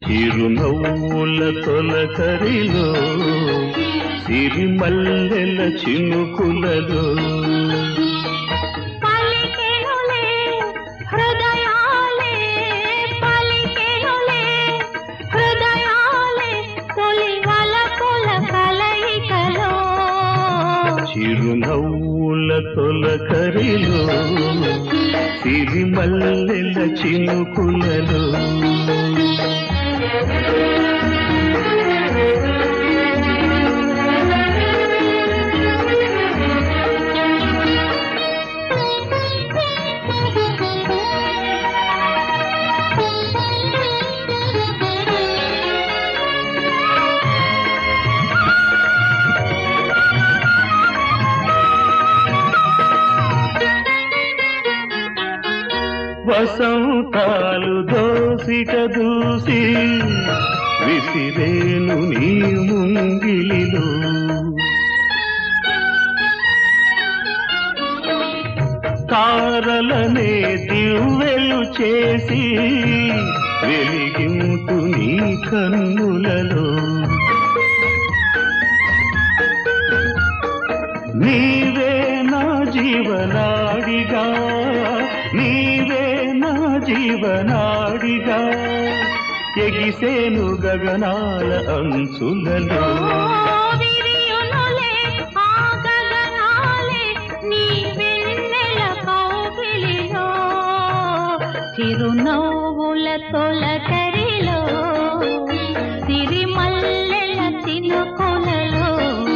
చిరునవ్వుల తొలకరిలో సిరిమల్లెల చినుకులలో పలికెనులే హృదయాలే పలికెనులే హృదయాలే తొలి వలపుల కలయికలో చిరునవ్వుల తొలకరిలో సిరిమల్లెల చినుకులలో వసంతాలు దోసిక దూసి విసిరేను నీ ముంగిలిలో తారలనే దివ్వెలు చేసి వెలిగింటు నీ కన్నులలో నీవే నా జీవనాడిగా నీవే నా జీవనాడిగా ఎగిసేను గగనాల అంచులలో విరియునులే ఆ గగనాలే నీ వెన్నెల కౌగిలిలో చిరునవ్వుల తొలకరిలో సిరిమల్లెల చినుకులలో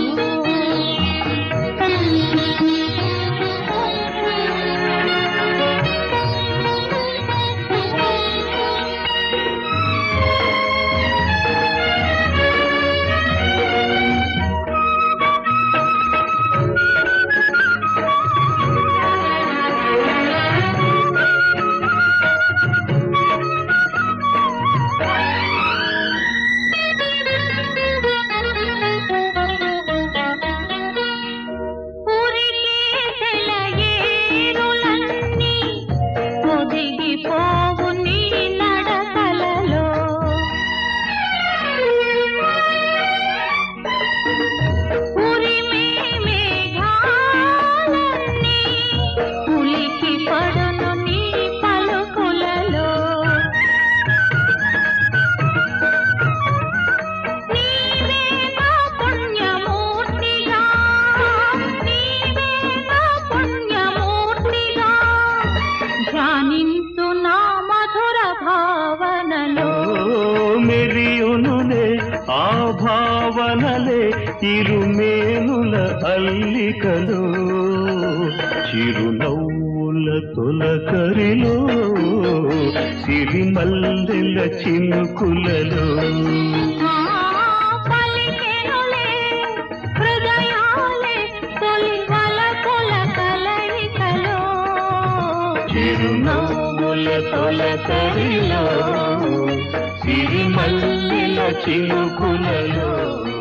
ఉరికేసెల ఏరులన్నీ ఒదిగిపోవు నీ నడకలలో ఉరిమే మేఘాలన్నీ ఉలికి పడును నీ పలుకులలో నీవే నా పుణ్యమూర్తిగా నీవే నా పుణ్యమూర్తిగా ధ్యానించు నా మధుర భావనలో మెరియునులే ఆ భావనలే ఇరుమేనుల అల్లికలో చిరునవ్వుల తొలకరిలో సిరిమల్లెల చినుకులలో ఆ పలికెనులే హృదయాలే తొలి వలపుల కలయికలో చిరునవ్వుల తొలకరిలో సిరిమల్లెల చినుకులలో